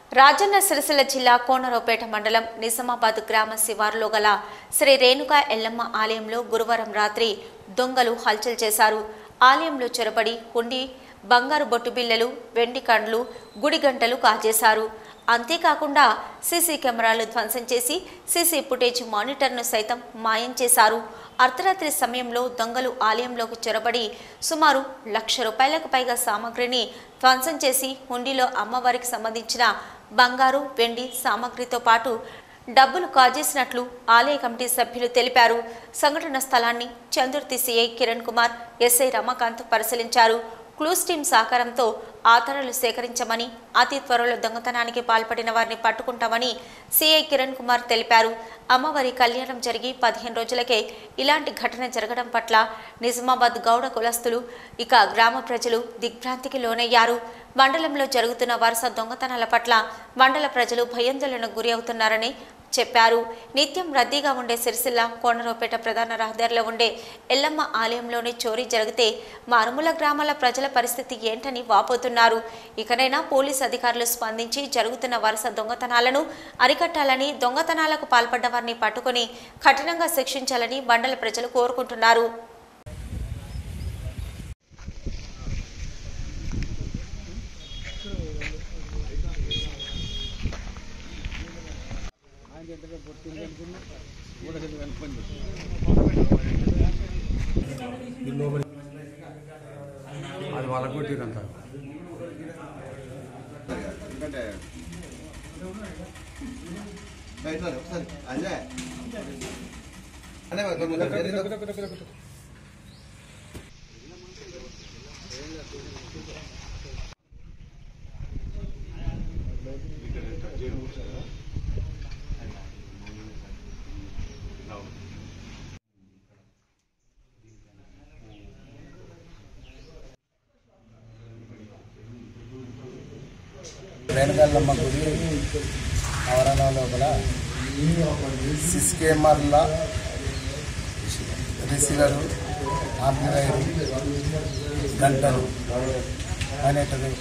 రాజన్న సిరిసిల్ల జిల్లా కోనరావుపేట మండలం నిజామాబాద్ గ్రామ శివారులో గల శ్రీ రేణుకా ఎల్లమ్మ ఆలయంలో గురువారం రాత్రి దొంగలు హల్చల్ చేశారు ఆలయంలో చొరబడి హుండి బంగారు బొట్టు బిళ్ళలు వెండి కండ్లు గుడి గంటలు కాజేశారు అంతేకాకుండా సీసీ కెమెరాలు ధ్వంసం చేసి సీసీ ఫుటేజ్ మానిటర్ను సైతం మాయం చేశారు అర్ధరాత్రి సమయంలో దొంగలు ఆలయంలోకి చొరబడి సుమారు లక్ష రూపాయలకు పైగా సామాగ్రిని ధ్వంసం చేసి హుండీలో అమ్మవారికి సంబంధించిన బంగారు వెండి సామాగ్రితో పాటు డబ్బులు కాజేసినట్లు ఆలయ కమిటీ సభ్యులు తెలిపారు సంఘటన స్థలాన్ని చందుర్తి సిఐ కిరణ్ కుమార్ ఎస్ఐ రమాకాంత్ పరిశీలించారు క్లూస్ టీం సహకారంతో ఆధారాలు సేకరించమని అతి త్వరలో దొంగతనానికి పాల్పడిన వారిని పట్టుకుంటామని సిఐ కిరణ్ కుమార్ తెలిపారు అమ్మవారి కళ్యాణం జరిగి పదిహేను రోజులకే ఇలాంటి ఘటన జరగడం పట్ల నిజామాబాద్ గౌడ కులస్తులు ఇక గ్రామ ప్రజలు దిగ్భ్రాంతికి లోనయ్యారు మండలంలో జరుగుతున్న వరుస దొంగతనాల పట్ల మండల ప్రజలు భయాందోళనకు గురి అవుతున్నారని చెప్పారు నిత్యం రద్దీగా ఉండే సిరిసిల్ల కోనరావుపేట ప్రధాన రహదారిలో ఉండే ఎల్లమ్మ ఆలయంలోని చోరీ జరిగితే మారుమూల గ్రామాల ప్రజల పరిస్థితి ఏంటని వాపోతున్నారు ఇకనైనా పోలీస్ అధికారులు స్పందించి జరుగుతున్న వరుస దొంగతనాలను అరికట్టాలని దొంగతనాలకు పాల్పడ్డ వారిని పట్టుకొని కఠినంగా శిక్షించాలని మండల ప్రజలు కోరుకుంటున్నారు అది వాళ్ళకు కొట్టిరంత రేణుగల్లమ్మ గుడి ఆవరణ లోపల సిస్ కెమెరాల రిసీవరు ఆంప్లిఫైర్ గంటలు అనేటది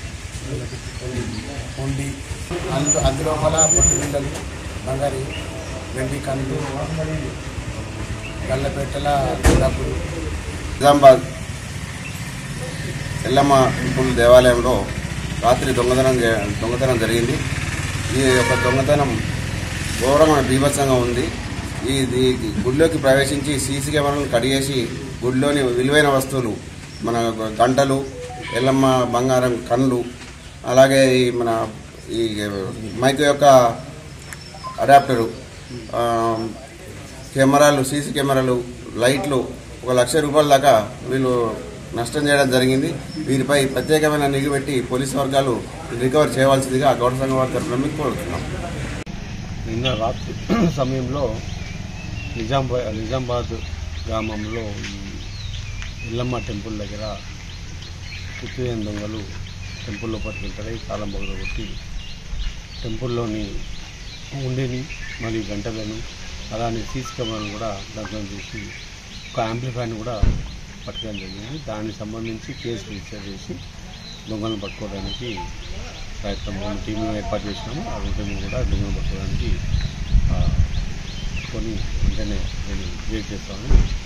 ఉండి అందు అందులోపల పొట్టు బిళ్ళలు బంగారి వెండి కందు గల్లపెట్టెల డబ్బులు నిజామాబాద్ ఎల్లమ్మ టెంపుల్ దేవాలయంలో రాత్రి దొంగతనం జే- దొంగతనం జరిగింది ఈ యొక్క దొంగతనం ఘోరమైన బీభత్సంగా ఉంది ఈ ఈ గుడిలోకి ప్రవేశించి సీసీ కెమెరాలను కడిగేసి గుడిలోని విలువైన వస్తువులు మన గంటలు ఎల్లమ్మ బంగారం కళ్ళు అలాగే ఈ మన ఈ మైక్ యొక్క అడాప్టరు ఆ, కెమెరాలు సీసీ కెమెరాలు లైట్లు ఒక లక్ష రూపాయల దాకా వీళ్ళు నష్టం చేయడం జరిగింది వీరిపై ప్రత్యేకమైన నిఘు పెట్టి పోలీసు వర్గాలు రికవర్ చేయవలసిందిగా గౌడ సంఘం వారి తరఫున మీకు కోరుతున్నాం నిన్న రాత్రి సమయంలో నిజామాబాద్ నిజామాబాద్ గ్రామంలో ఈ ఎల్లమ్మ టెంపుల్ దగ్గర కుత్తులేని దొంగలు టెంపుల్ లోపలికి ఎంటర్ తాళం బొగలు కొట్టి టెంపుల్లోని ఉండిని మరియు గంటలను అలానే సీసీ కెమెరాను కూడా దగ్ధం చేసి ఒక యాంప్లిఫైర్ని కూడా పట్టుకోవడం జరిగింది దానికి సంబంధించి కేసు రిజిస్టర్ చేసి దొంగలను పట్టుకోవడానికి ప్రయత్నం మేము టీంను ఏర్పాటు చేసినాము ఆ టీం కూడా దొంగలను పట్టుకోవడానికి ఆ, కొని వెంటనే నేను క్రియేట్ చేస్తామని